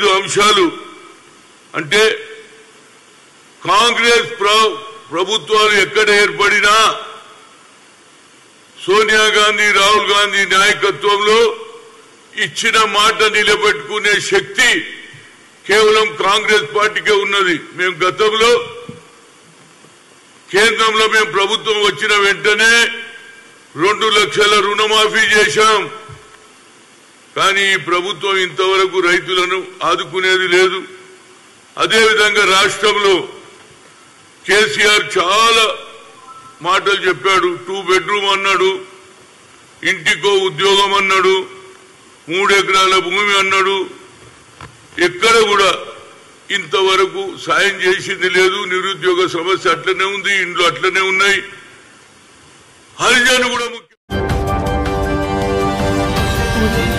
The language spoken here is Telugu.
ఐదు అంశాలు అంటే కాంగ్రెస్ ప్ర- ప్రభుత్వాలు ఎక్కడ ఏర్పడినా సోనియా గాంధీ రాహుల్ గాంధీ నాయకత్వంలో ఇచ్చిన మాట నిలబెట్టుకునే శక్తి కేవలం కాంగ్రెస్ పార్టీకే ఉన్నది మేము గతంలో కేంద్రంలో మేము ప్రభుత్వం వచ్చిన వెంటనే రెండు లక్షల రుణమాఫీ చేశాం కానీ ఈ ప్రభుత్వం ఇంతవరకు రైతులను ఆదుకునేది లేదు అదేవిధంగా రాష్ట్రంలో కేసీఆర్ చాలా మాటలు చెప్పాడు టూ బెడ్రూమ్ అన్నాడు ఇంటికో ఉద్యోగం అన్నాడు మూడు ఎకరాల భూమి అన్నాడు ఎక్కడ కూడా ఇంతవరకు సాయం చేసింది లేదు నిరుద్యోగ సమస్య అట్లనే ఉంది ఇండ్లు అట్లనే ఉన్నాయి హరిజన్ కూడా ముఖ్యం audio